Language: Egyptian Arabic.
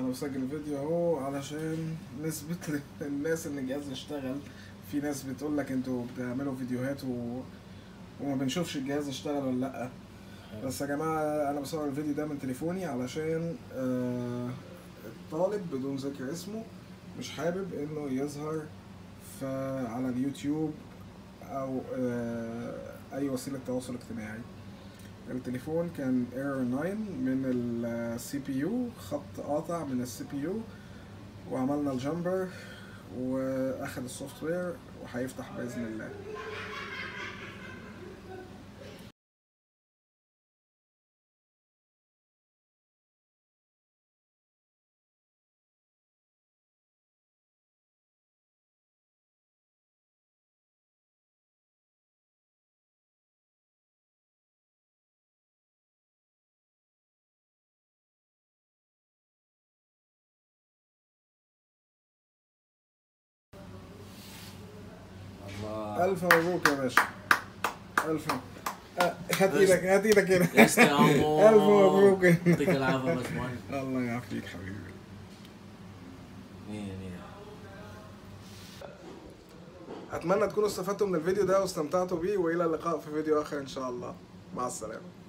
انا بسجل الفيديو اهو علشان نثبت للناس ان الجهاز اشتغل في ناس بتقول لك انتوا بتعملوا فيديوهات و... وما بنشوفش الجهاز اشتغل ولا لا بس يا جماعه انا بصور الفيديو ده من تليفوني علشان آه الطالب بدون ذكر اسمه مش حابب انه يظهر ف... على اليوتيوب او آه اي وسيله تواصل اجتماعي التليفون كان ايرور 9 من السي بي يو خط قاطع من السي بي يو وعملنا الجامبر واخد السوفت وير وهيفتح باذن الله الله الف مبروك يا باشا الف آه، هات ايدك هات ايدك هنا يا سلام الف مبروك يعطيك العافيه باشمهندس الله يعافيك حبيبي مية مية اتمنى تكونوا استفدتوا من الفيديو ده واستمتعتوا بيه والى اللقاء في فيديو اخر ان شاء الله مع السلامه